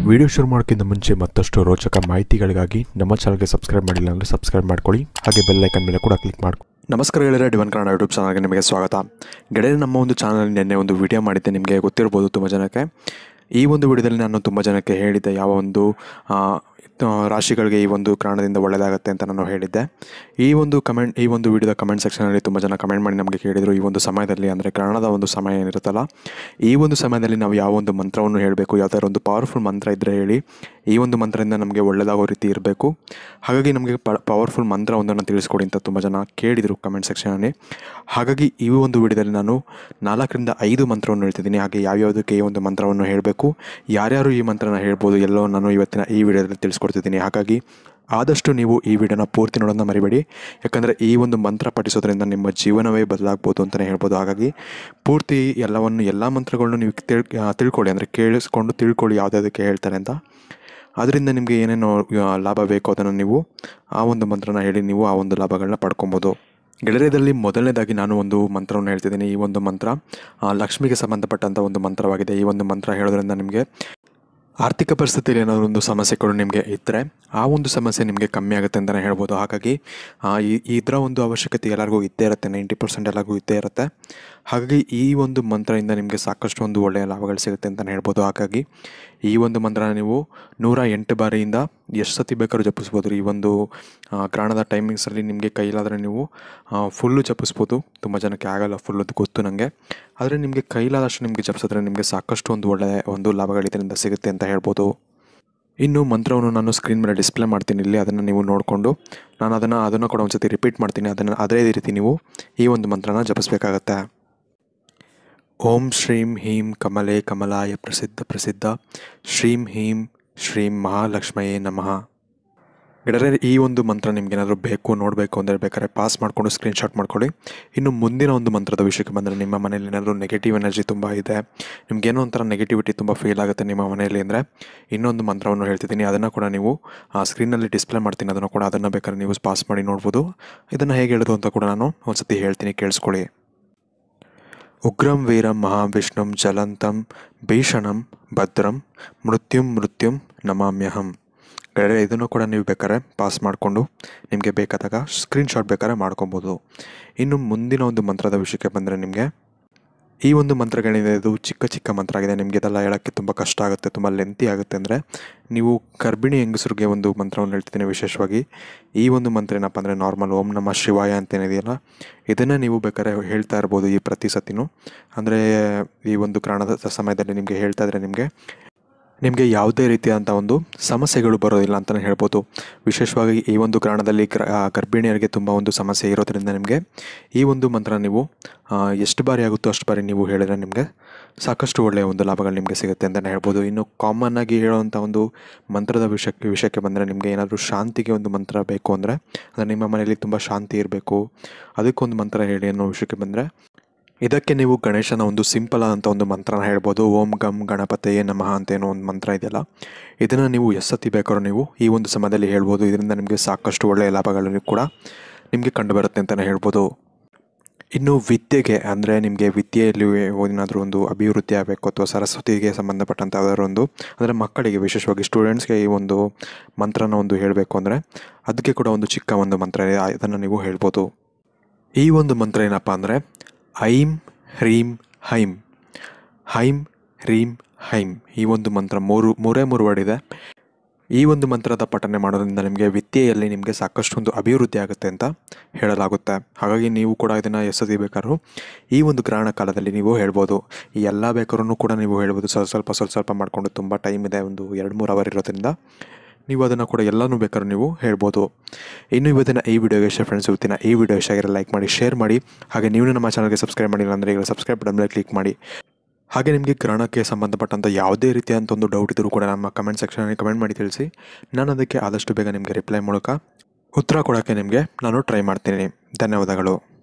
video ಶುರು ಮಾಡೋಕ್ಕಿಂತ ಮುಂಚೆ ಮತ್ತಷ್ಟು ರೋಚಕ ಮಾಹಿತಿಗಳಿಗಾಗಿ ನಮ್ಮ ಚಾನಲ್ಗೆ ಸಬ್ಸ್ಕ್ರೈಬ್ ಮಾಡಿಲ್ಲ ಅಂದರೆ ಸಬ್ಸ್ಕ್ರೈಬ್ ಮಾಡ್ಕೊಳ್ಳಿ ಹಾಗೆ ಬೆಲ್ ಐಕನ್ ಮೇಲೆ ಕೂಡ ಕ್ಲಿಕ್ ಮಾಡಿ ನಮಸ್ಕಾರ ಗೆಳೆಯರೆ ಡಿವನ್ ಕನ್ನಡ ಯೂಟ್ಯೂಬ್ ಚಾನಲ್ಗೆ ನಿಮಗೆ ಸ್ವಾಗತ ಗೆಳೆಯರೆ ನಮ್ಮ ಒಂದು ಚಾನಲ್ ನಿನ್ನೆ ಒಂದು ವಿಡಿಯೋ ಮಾಡಿದ್ದೆ ನಿಮಗೆ ಗೊತ್ತಿರ್ಬೋದು ತುಂಬ ಜನಕ್ಕೆ ಈ ಒಂದು ವಿಡಿಯೋದಲ್ಲಿ ನಾನು ತುಂಬ ಜನಕ್ಕೆ ಹೇಳಿದ್ದೆ ಯಾವ ಒಂದು ಆ, ಆ, ರಾಶಿಗಳಿಗೆ ಈ ಒಂದು ಕಾರಣದಿಂದ ಒಳ್ಳೆಯದಾಗುತ್ತೆ ಅಂತ ನಾನು ಹೇಳಿದ್ದೆ ಈ ಒಂದು ಕಮೆಂಟ್ ಈ ಒಂದು ವಿಡಿಯೋದ ಕಮೆಂಟ್ ಸೆಕ್ಷನಲ್ಲಿ ತುಂಬ ಜನ ಕಮೆಂಟ್ ಮಾಡಿ ನಮಗೆ ಕೇಳಿದರು ಈ ಒಂದು ಸಮಯದಲ್ಲಿ ಅಂದರೆ ಗ್ರಹಣದ ಒಂದು ಸಮಯ ಏನಿರುತ್ತಲ್ಲ ಈ ಒಂದು ಸಮಯದಲ್ಲಿ ನಾವು ಯಾವ ಒಂದು ಮಂತ್ರವನ್ನು ಹೇಳಬೇಕು ಯಾವ್ದಾದ್ರು ಒಂದು ಪವರ್ಫುಲ್ ಮಂತ್ರ ಇದ್ದರೆ ಹೇಳಿ ಈ ಒಂದು ಮಂತ್ರದಿಂದ ನಮಗೆ ಒಳ್ಳೆಯದಾಗೋ ರೀತಿ ಇರಬೇಕು ಹಾಗಾಗಿ ನಮಗೆ ಪ ಪವರ್ಫುಲ್ ಮಂತ್ರವೊಂದನ್ನು ತಿಳಿಸ್ಕೊಡಿ ಅಂತ ತುಂಬ ಜನ ಕೇಳಿದರು ಕಮೆಂಟ್ ಸೆಕ್ಷನಲ್ಲಿ ಹಾಗಾಗಿ ಈ ಒಂದು ವಿಡಿಯೋದಲ್ಲಿ ನಾನು ನಾಲ್ಕರಿಂದ ಐದು ಮಂತ್ರವನ್ನು ಹೇಳ್ತಿದ್ದೀನಿ ಹಾಗೆ ಯಾವ್ಯಾವುದಕ್ಕೆ ಈ ಒಂದು ಮಂತ್ರವನ್ನು ಹೇಳಬೇಕು ಯಾರ್ಯಾರು ಈ ಮಂತ್ರನ ಹೇಳ್ಬೋದು ಎಲ್ಲೋ ನಾನು ಇವತ್ತಿನ ಈ ವಿಡಿಯೋದಲ್ಲಿ ತಿಳಿಸ್ಕೊಡ್ತಿದ್ದೀನಿ ಹಾಗಾಗಿ ಆದಷ್ಟು ನೀವು ಈ ವಿಡಿಯೋನ ಪೂರ್ತಿ ನೋಡೋದನ್ನ ಮರಿಬೇಡಿ ಯಾಕಂದರೆ ಈ ಒಂದು ಮಂತ್ರ ಪಠಿಸೋದ್ರಿಂದ ನಿಮ್ಮ ಜೀವನವೇ ಬದಲಾಗ್ಬೋದು ಅಂತಲೇ ಹೇಳ್ಬೋದು ಹಾಗಾಗಿ ಪೂರ್ತಿ ಎಲ್ಲವನ್ನು ಎಲ್ಲ ಮಂತ್ರಗಳನ್ನು ನೀವು ತಿಳ್ ಆ, ತಿಳ್ಕೊಳ್ಳಿ ಅಂದರೆ ಕೇಳಿಸ್ಕೊಂಡು ತಿಳ್ಕೊಳ್ಳಿ ಯಾವುದ್ಯಾವುದಕ್ಕೆ ಹೇಳ್ತಾರೆ ಅಂತ ಅದರಿಂದ ನಿಮಗೆ ಏನೇನು ಆ, ಲಾಭ ಬೇಕೋ ಅದನ್ನು ನೀವು ಆ ಒಂದು ಮಂತ್ರನ ಹೇಳಿ ನೀವು ಆ ಒಂದು ಲಾಭಗಳನ್ನ ಪಡ್ಕೊಬೋದು ಗೆಳೆಯರಲ್ಲಿ ಮೊದಲನೇದಾಗಿ ನಾನು ಒಂದು ಮಂತ್ರವನ್ನು ಹೇಳ್ತಿದ್ದೀನಿ ಈ ಒಂದು ಮಂತ್ರ ಆ, ಲಕ್ಷ್ಮಿಗೆ ಸಂಬಂಧಪಟ್ಟಂಥ ಒಂದು ಮಂತ್ರವಾಗಿದೆ ಈ ಒಂದು ಮಂತ್ರ ಹೇಳೋದ್ರಿಂದ ನಿಮಗೆ ಆರ್ಥಿಕ ಪರಿಸ್ಥಿತಿಯಲ್ಲಿ ಏನಾದರೂ ಒಂದು ಸಮಸ್ಯೆಗಳು ನಿಮಗೆ ಇದ್ದರೆ ಆ ಒಂದು ಸಮಸ್ಯೆ ನಿಮಗೆ ಕಮ್ಮಿ ಆಗುತ್ತೆ ಅಂತಲೇ ಹೇಳ್ಬೋದು ಹಾಗಾಗಿ ಆ, ಈ ಇದರ ಒಂದು ಅವಶ್ಯಕತೆ ಎಲ್ಲರಿಗೂ ಇದ್ದೇ ಇರುತ್ತೆ ನೈಂಟಿ ಪರ್ಸೆಂಟ್ ಎಲ್ಲರಿಗೂ ಇದ್ದೇ ಇರುತ್ತೆ ಹಾಗಾಗಿ ಈ ಒಂದು ಮಂತ್ರದಿಂದ ನಿಮಗೆ ಸಾಕಷ್ಟು ಒಂದು ಒಳ್ಳೆಯ ಲಾಭಗಳು ಸಿಗುತ್ತೆ ಅಂತಲೇ ಹೇಳ್ಬೋದು ಹಾಗಾಗಿ ಈ ಒಂದು ಮಂತ್ರನ ನೀವು ನೂರ ಎಂಟು ಬಾರಿಯಿಂದ ಎಷ್ಟು ಸತಿ ಬೇಕಾದ್ರೂ ಜಪಿಸ್ಬೋದು ಈ ಒಂದು ಆ, ಗ್ರಹಣದ ಟೈಮಿಂಗ್ಸಲ್ಲಿ ನಿಮಗೆ ಕೈಲಾದರೆ ನೀವು ಫುಲ್ಲು ಜಪಿಸ್ಬೋದು ತುಂಬ ಜನಕ್ಕೆ ಆಗಲ್ಲ ಫುಲ್ ಅದು ಗೊತ್ತು ನನಗೆ ಆದರೆ ನಿಮಗೆ ಕೈಲಾದಷ್ಟು ನಿಮಗೆ ಜಪಿಸಿದ್ರೆ ನಿಮಗೆ ಸಾಕಷ್ಟು ಒಂದು ಒಳ್ಳೆಯ ಒಂದು ಲಾಭಗಳು ಇದರಿಂದ ಸಿಗುತ್ತೆ ಅಂತ ಹೇಳ್ಬೋದು ಇನ್ನು ಮಂತ್ರವನ್ನು ನಾನು ಸ್ಕ್ರೀನ್ ಮೇಲೆ ಡಿಸ್ಪ್ಲೇ ಮಾಡ್ತೀನಿ ಇಲ್ಲಿ ಅದನ್ನು ನೀವು ನೋಡಿಕೊಂಡು ನಾನು ಅದನ್ನು ಅದನ್ನು ಕೂಡ ಒಂದ್ಸತಿ ರಿಪೀಟ್ ಮಾಡ್ತೀನಿ ಅದನ್ನು ಅದೇ ರೀತಿ ನೀವು ಈ ಒಂದು ಮಂತ್ರನ ಜಪಿಸ್ಬೇಕಾಗತ್ತೆ ಓಂ ಶ್ರೀಂ ಹೀಂ ಕಮಲೆ ಕಮಲಾಯ ಪ್ರಸಿದ್ಧ ಪ್ರಸಿದ್ಧ ಶ್ರೀಂ ಹೀಂ ಶ್ರೀಂ ಮಹಾಲಕ್ಷ್ಮಯೇ ನಮಃ ಗೆಳೆಯರೆ ಈ ಒಂದು ಮಂತ್ರ ನಿಮ್ಗೆ ಏನಾದರೂ ಬೇಕು ನೋಡಬೇಕು ಅಂದರೆ ಬೇಕಾದ್ರೆ ಪಾಸ್ ಮಾಡಿಕೊಂಡು ಸ್ಕ್ರೀನ್ಶಾಟ್ ಮಾಡ್ಕೊಳ್ಳಿ ಇನ್ನು ಮುಂದಿನ ಒಂದು ಮಂತ್ರದ ವಿಷಯಕ್ಕೆ ಬಂದರೆ ನಿಮ್ಮ ಮನೇಲಿ ಏನಾದರೂ ನೆಗೆಟಿವ್ ಎನರ್ಜಿ ತುಂಬ ಇದೆ ನಿಮ್ಗೇನೋ ಒಂಥರ ನೆಗೆಟಿವಿಟಿ ತುಂಬ ಫೀಲ್ ಆಗುತ್ತೆ ನಿಮ್ಮ ಮನೆಯಲ್ಲಿ ಅಂದರೆ ಇನ್ನೊಂದು ಮಂತ್ರವನ್ನು ಹೇಳ್ತಿದ್ದೀನಿ ಅದನ್ನು ಕೂಡ ನೀವು ಆ ಸ್ಕ್ರೀನಲ್ಲಿ ಡಿಸ್ಪ್ಲೇ ಮಾಡ್ತೀನಿ ಅದನ್ನು ಕೂಡ ಅದನ್ನು ಬೇಕಾದ್ರೆ ನೀವು ಪಾಸ್ ಮಾಡಿ ನೋಡ್ಬೋದು ಇದನ್ನು ಹೇಗೆ ಹೇಳೋದು ಅಂತ ಕೂಡ ನಾನು ಒಂದ್ಸತಿ ಹೇಳ್ತೀನಿ ಕೇಳಿಸ್ಕೊಳ್ಳಿ ಉಗ್ರಂ ವೀರಂ ಮಹಾವಿಷ್ಣುಂ ಜಲಂತಂ ಭೀಷಣಂ ಭದ್ರಂ ಮೃತ್ಯುಂ ಮೃತ್ಯುಂ ನಮಾಮ್ಯಹಂ ಗೆಳೆಯರೆ ಇದನ್ನು ಕೂಡ ನೀವು ಬೇಕಾದ್ರೆ ಪಾಸ್ ಮಾಡಿಕೊಂಡು ನಿಮಗೆ ಬೇಕಾದಾಗ ಸ್ಕ್ರೀನ್ಶಾಟ್ ಬೇಕಾದ್ರೆ ಮಾಡ್ಕೊಬೋದು ಇನ್ನು ಮುಂದಿನ ಒಂದು ಮಂತ್ರದ ವಿಷಯಕ್ಕೆ ಬಂದರೆ ನಿಮಗೆ ಈ ಒಂದು ಮಂತ್ರಗಳಿದೆ ಇದು ಚಿಕ್ಕ ಚಿಕ್ಕ ಮಂತ್ರ ಆಗಿದೆ ನಿಮಗೆ ಇದೆಲ್ಲ ಹೇಳೋಕ್ಕೆ ತುಂಬ ಕಷ್ಟ ಆಗುತ್ತೆ ತುಂಬ ಲೆಂತಿ ಆಗುತ್ತೆ ಅಂದರೆ ನೀವು ಗರ್ಭಿಣಿ ಹೆಂಗಸರಿಗೆ ಒಂದು ಮಂತ್ರವನ್ನು ಹೇಳ್ತಿದ್ದೀನಿ ವಿಶೇಷವಾಗಿ ಈ ಒಂದು ಮಂತ್ರ ಏನಪ್ಪ ಅಂದರೆ ನಾರ್ಮಲ್ ಓಂ ನಮ ಶಿವಾಯ ಅಂತೇನಿದೆಯಲ್ಲ ಇದನ್ನೇ ನೀವು ಬೇಕಾದ್ರೆ ಹೇಳ್ತಾ ಇರ್ಬೋದು ಈ ಪ್ರತಿ ಸತಿನೂ ಅಂದರೆ ಈ ಒಂದು ಗ್ರಹಣದ ಸಮಯದಲ್ಲಿ ನಿಮಗೆ ಹೇಳ್ತಾ ಇದ್ರೆ ನಿಮಗೆ ನಿಮಗೆ ಯಾವುದೇ ರೀತಿಯಾದಂಥ ಒಂದು ಸಮಸ್ಯೆಗಳು ಬರೋದಿಲ್ಲ ಅಂತಲೇ ಹೇಳ್ಬೋದು ವಿಶೇಷವಾಗಿ ಈ ಒಂದು ಕಾರಣದಲ್ಲಿ ಗ್ರ ಆ, ಗರ್ಭಿಣಿಯರಿಗೆ ತುಂಬ ಒಂದು ಸಮಸ್ಯೆ ಇರೋದ್ರಿಂದ ನಿಮಗೆ ಈ ಒಂದು ಮಂತ್ರ ನೀವು ಆ, ಎಷ್ಟು ಬಾರಿ ಆಗುತ್ತೋ ಅಷ್ಟು ಬಾರಿ ನೀವು ಹೇಳಿದ್ರೆ ನಿಮಗೆ ಸಾಕಷ್ಟು ಒಳ್ಳೆಯ ಒಂದು ಲಾಭಗಳು ನಿಮಗೆ ಸಿಗುತ್ತೆ ಅಂತಲೇ ಹೇಳ್ಬೋದು ಇನ್ನು ಕಾಮನ್ ಆಗಿ ಹೇಳುವಂಥ ಒಂದು ಮಂತ್ರದ ವಿಷಯಕ್ಕೆ ವಿಷಯಕ್ಕೆ ಬಂದರೆ ನಿಮಗೆ ಏನಾದರೂ ಶಾಂತಿಗೆ ಒಂದು ಮಂತ್ರ ಬೇಕು ಅಂದರೆ ಅಂದರೆ ನಿಮ್ಮ ಮನೆಯಲ್ಲಿ ತುಂಬ ಶಾಂತಿ ಇರಬೇಕು ಅದಕ್ಕೊಂದು ಮಂತ್ರ ಹೇಳಿ ಅನ್ನೋ ವಿಷಯಕ್ಕೆ ಬಂದರೆ ಇದಕ್ಕೆ ನೀವು ಗಣೇಶನ ಒಂದು ಸಿಂಪಲ್ ಆದಂಥ ಒಂದು ಮಂತ್ರನ ಹೇಳ್ಬೋದು ಓಂ ಗಂ ಗಣಪತಯೇ ನಮಃ ಅಂತ ಏನೋ ಒಂದು ಮಂತ್ರ ಇದೆಯಲ್ಲ ಇದನ್ನು ನೀವು ಎಷ್ಟು ಸತಿ ಬೇಕಾದ್ರೂ ನೀವು ಈ ಒಂದು ಸಮಯದಲ್ಲಿ ಹೇಳ್ಬೋದು ಇದರಿಂದ ನಿಮಗೆ ಸಾಕಷ್ಟು ಒಳ್ಳೆಯ ಲಾಭಗಳು ಕೂಡ ನಿಮಗೆ ಕಂಡುಬರುತ್ತೆ ಅಂತಲೇ ಹೇಳ್ಬೋದು ಇನ್ನು ವಿದ್ಯೆಗೆ ಅಂದರೆ ನಿಮಗೆ ವಿದ್ಯೆಯಲ್ಲಿ ಏನಾದರೂ ಒಂದು ಅಭಿವೃದ್ಧಿ ಆಗಬೇಕು ಅಥವಾ ಸರಸ್ವತಿಗೆ ಸಂಬಂಧಪಟ್ಟಂಥ ಯಾವ್ದಾದ್ರು ಒಂದು ಅಂದರೆ ಮಕ್ಕಳಿಗೆ ವಿಶೇಷವಾಗಿ ಸ್ಟೂಡೆಂಟ್ಸ್ಗೆ ಈ ಒಂದು ಮಂತ್ರನ ಒಂದು ಹೇಳಬೇಕು ಅಂದರೆ ಅದಕ್ಕೆ ಕೂಡ ಒಂದು ಚಿಕ್ಕ ಒಂದು ಮಂತ್ರ ಇದೆ ಅದನ್ನು ನೀವು ಹೇಳ್ಬೋದು ಈ ಒಂದು ಮಂತ್ರ ಏನಪ್ಪ ಅಂದರೆ ಐಂ ಹ್ರೀಂ ಹೈಂ ಹೈಂ ಹ್ರೀಂ ಹೈಂ ಈ ಒಂದು ಮಂತ್ರ ಮೂರು ಮೂರೇ ಮೂರು ವರ್ಡ್ ಇದೆ ಈ ಒಂದು ಮಂತ್ರದ ಪಠನೆ ಮಾಡೋದ್ರಿಂದ ನಿಮಗೆ ವಿದ್ಯೆಯಲ್ಲಿ ನಿಮಗೆ ಸಾಕಷ್ಟು ಒಂದು ಅಭಿವೃದ್ಧಿ ಆಗುತ್ತೆ ಅಂತ ಹೇಳಲಾಗುತ್ತೆ ಹಾಗಾಗಿ ನೀವು ಕೂಡ ಇದನ್ನು ಎಸದಿ ಬೇಕಾದ್ರೂ ಈ ಒಂದು ಗ್ರಹಣ ಕಾಲದಲ್ಲಿ ನೀವು ಹೇಳ್ಬೋದು ಈ ಎಲ್ಲ ಬೇಕಾದ್ರೂ ಕೂಡ ನೀವು ಹೇಳ್ಬೋದು ಸ್ವಲ್ಪ ಸ್ವಲ್ಪ ಸ್ವಲ್ಪ ಸ್ವಲ್ಪ ಮಾಡಿಕೊಂಡು ತುಂಬ ಟೈಮ್ ಇದೆ ಒಂದು ಎರಡು ಮೂರು ಅವರ್ ಇರೋದ್ರಿಂದ ನೀವು ಅದನ್ನು ಕೂಡ ಎಲ್ಲನೂ ಬೇಕಾದ್ರೂ ನೀವು ಹೇಳ್ಬೋದು ಇನ್ನು ಇವತ್ತಿನ ಈ ವಿಡಿಯೋಗೆ ಇಷ್ಟ ಫ್ರೆಂಡ್ಸ್ ಇವತ್ತಿನ ಈ ವಿಡಿಯೋ ಇಷ್ಟ ಆಗಿರೋ ಲೈಕ್ ಮಾಡಿ ಶೇರ್ ಮಾಡಿ ಹಾಗೆ ನೀವು ನಮ್ಮ ಚಾನಲ್ಗೆ ಸಬ್ಸ್ಕ್ರೈಬ್ ಮಾಡಿಲ್ಲ ಅಂದರೆ ಈಗ ಸಬ್ಸ್ಕ್ರೈಬ್ ಬಟನ್ ಮೇಲೆ ಕ್ಲಿಕ್ ಮಾಡಿ ಹಾಗೆ ನಿಮಗೆ ಗ್ರಹಣಕ್ಕೆ ಸಂಬಂಧಪಟ್ಟಂಥ ಯಾವುದೇ ರೀತಿಯಾದಂಥ ಒಂದು ಡೌಟ್ ಇದ್ದರೂ ಕೂಡ ನಮ್ಮ ಕಮೆಂಟ್ ಸೆಕ್ಷನಲ್ಲಿ ಕಮೆಂಟ್ ಮಾಡಿ ತಿಳಿಸಿ ನಾನು ಅದಕ್ಕೆ ಆದಷ್ಟು ಬೇಗ ನಿಮಗೆ ರಿಪ್ಲೈ ಮೂಲಕ ಉತ್ತರ ಕೊಡೋಕ್ಕೆ ನಿಮಗೆ ನಾನು ಟ್ರೈ ಮಾಡ್ತೀನಿ ಧನ್ಯವಾದಗಳು